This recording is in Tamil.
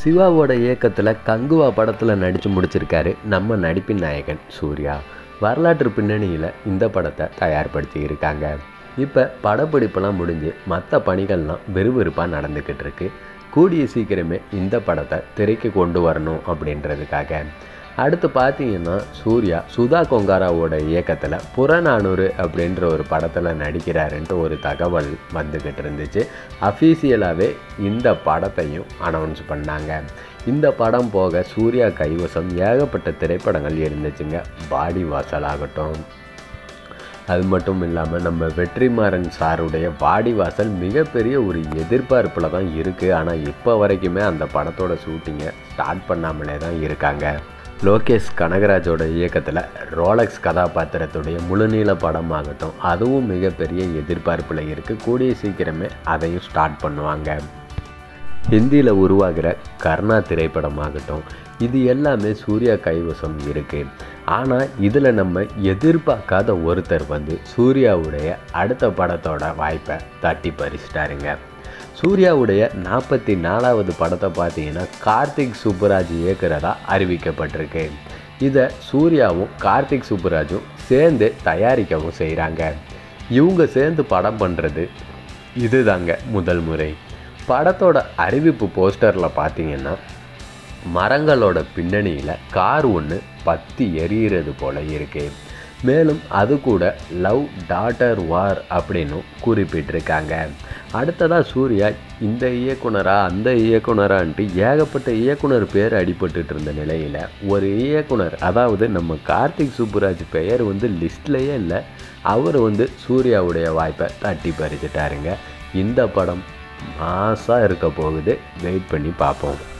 சிவாவோட இயக்கத்தில் கங்குவா படத்தில் நடித்து முடிச்சிருக்காரு நம்ம நடிப்பின் நாயகன் சூர்யா வரலாற்று பின்னணியில் இந்த படத்தை தயார்படுத்தி இருக்காங்க இப்போ படப்பிடிப்பெல்லாம் முடிஞ்சு மற்ற பணிகள்லாம் விறுவிறுப்பாக நடந்துக்கிட்டு இருக்கு கூடிய சீக்கிரமே இந்த படத்தை திரைக்கு கொண்டு வரணும் அப்படின்றதுக்காக அடுத்து பார்த்தீங்கன்னா சூர்யா சுதா கொங்காராவோட இயக்கத்தில் புறநானூறு அப்படின்ற ஒரு படத்தில் நடிக்கிறாருன்ட்டு ஒரு தகவல் வந்துக்கிட்டு இருந்துச்சு அஃபீஷியலாகவே இந்த படத்தையும் அனௌன்ஸ் பண்ணாங்க இந்த படம் போக சூர்யா கைவசம் ஏகப்பட்ட திரைப்படங்கள் இருந்துச்சுங்க பாடி வாசல் ஆகட்டும் அது மட்டும் இல்லாமல் நம்ம வெற்றிமாறன் சாருடைய வாடிவாசல் மிகப்பெரிய ஒரு எதிர்பார்ப்பில் தான் இருக்குது ஆனால் இப்போ வரைக்குமே அந்த படத்தோட ஷூட்டிங்கை ஸ்டார்ட் பண்ணாமலே தான் இருக்காங்க லோகேஷ் கனகராஜோட இயக்கத்தில் ரோலக்ஸ் கதாபாத்திரத்துடைய முழுநீள படமாகட்டும் அதுவும் மிகப்பெரிய எதிர்பார்ப்பில் இருக்குது கூடிய சீக்கிரமே அதையும் ஸ்டார்ட் பண்ணுவாங்க ஹிந்தியில் உருவாகிற கர்ணா திரைப்படமாகட்டும் இது எல்லாமே சூர்யா கைவசம் இருக்குது ஆனால் இதில் நம்ம எதிர்பார்க்காத ஒருத்தர் வந்து சூர்யாவுடைய அடுத்த படத்தோட வாய்ப்பை தட்டி பறிச்சிட்டாருங்க சூர்யாவுடைய நாற்பத்தி நாலாவது படத்தை பார்த்தீங்கன்னா கார்த்திக் சுப்புராஜ் இயக்குறதா அறிவிக்கப்பட்டிருக்கு இதை சூர்யாவும் கார்த்திக் சுப்புராஜும் சேர்ந்து தயாரிக்கவும் செய்கிறாங்க இவங்க சேர்ந்து படம் பண்ணுறது இதுதாங்க முதல் முறை படத்தோட அறிவிப்பு போஸ்டரில் பார்த்தீங்கன்னா மரங்களோட பின்னணியில் கார் ஒன்று பத்தி எரியிறது போல இருக்கு மேலும் அது கூட லவ் டாட்டர் வார் அப்படின்னும் குறிப்பிட்டிருக்காங்க அடுத்ததாக சூர்யா இந்த இயக்குனரா அந்த இயக்குனரான்ட்டு ஏகப்பட்ட இயக்குனர் பேர் அடிபட்டுட்டு இருந்த நிலையில் ஒரு இயக்குனர் அதாவது நம்ம கார்த்திக் சுப்புராஜ் பெயர் வந்து லிஸ்ட்லேயே இல்லை அவர் வந்து சூர்யாவுடைய வாய்ப்பை தட்டி பறிச்சிட்டாருங்க இந்த படம் மாசாக இருக்க போகுது வெயிட் பண்ணி பார்ப்போம்